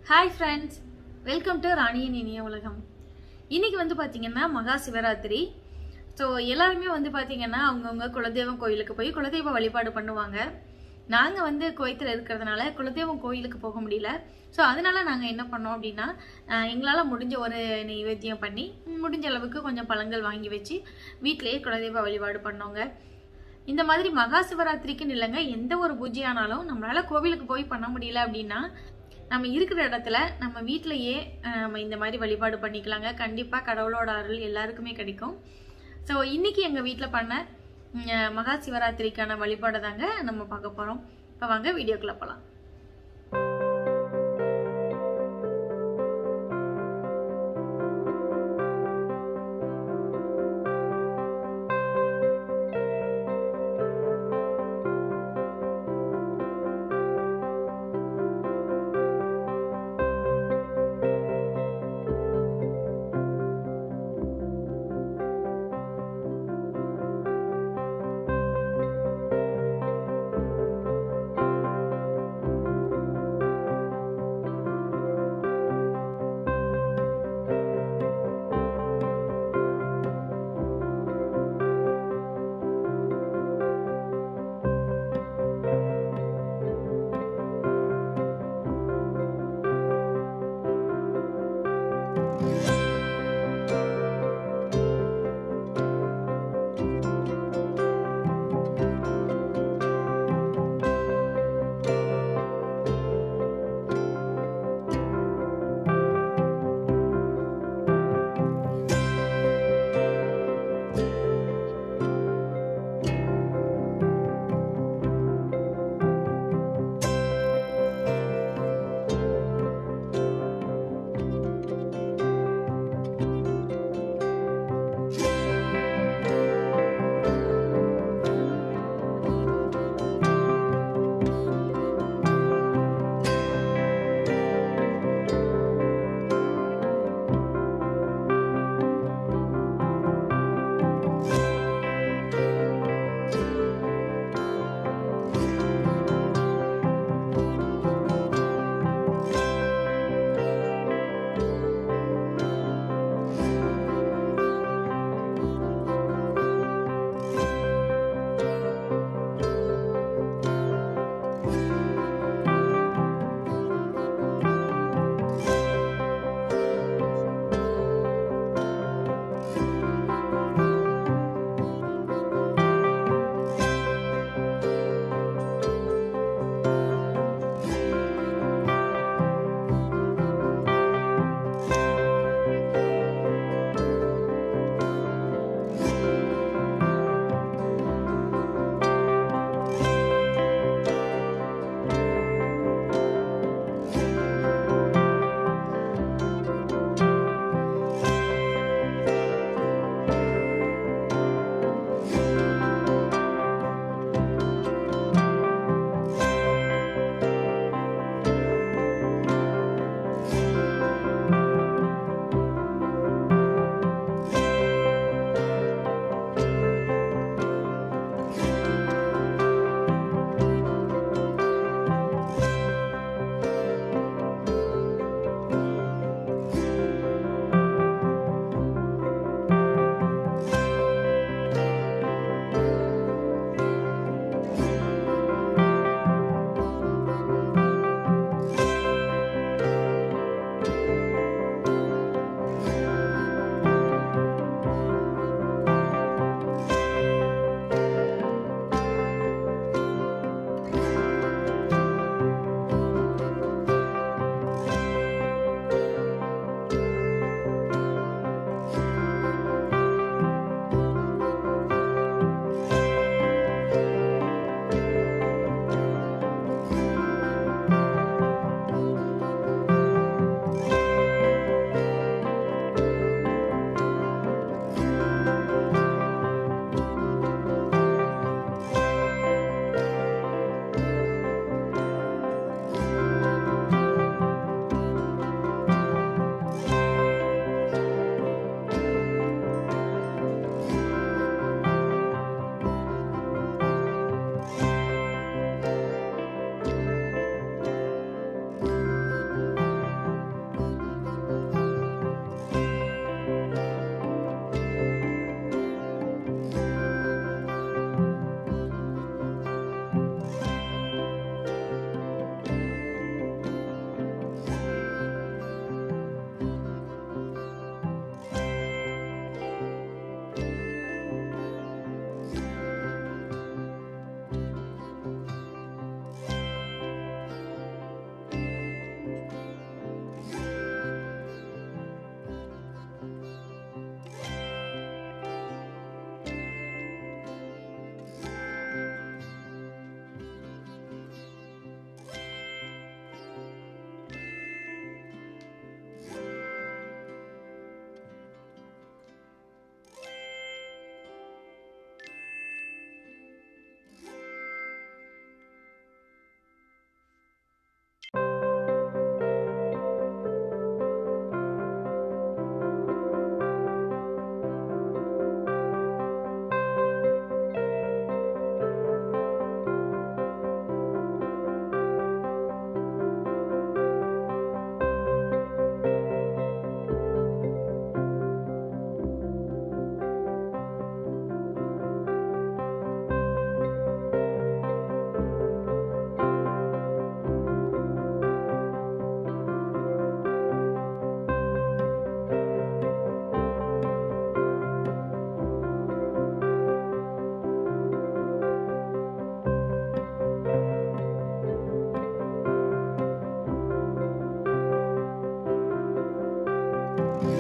hi friends welcome to ராணியின் இனிய உலகம் இன்னைக்கு வந்து பார்த்தீங்கன்னா மகா சிவராத்திரி ஸோ எல்லாருமே வந்து பார்த்தீங்கன்னா அவங்கவுங்க குலதெய்வம் கோயிலுக்கு போய் குலதெய்வ வழிபாடு பண்ணுவாங்க நாங்கள் வந்து குவைத்தில் இருக்கிறதுனால குலதெய்வம் கோயிலுக்கு போக முடியல ஸோ அதனால நாங்கள் என்ன பண்ணோம் அப்படின்னா எங்களால் முடிஞ்ச ஒரு நைவேத்தியம் பண்ணி முடிஞ்ச அளவுக்கு கொஞ்சம் பழங்கள் வாங்கி வச்சு வீட்டிலேயே குலதெய்வ வழிபாடு பண்ணோங்க இந்த மாதிரி மகா சிவராத்திரிக்குன்னு இல்லைங்க எந்த ஒரு பூஜையானாலும் நம்மளால கோவிலுக்கு போய் பண்ண முடியல அப்படின்னா நம்ம இருக்கிற இடத்துல நம்ம வீட்டிலையே அஹ், நம்ம இந்த மாதிரி வழிபாடு பண்ணிக்கலாங்க கண்டிப்பாக கடவுளோட அருள் எல்லாருக்குமே கிடைக்கும் ஸோ இன்னைக்கு எங்கள் வீட்டில் பண்ண உம், அஹ், மகா சிவராத்திரிக்கான வழிபாடை தாங்க நம்ம பார்க்க போகிறோம் இப்போ வாங்க வீடியோக்குள்ளே போகலாம் பண்ணுங்க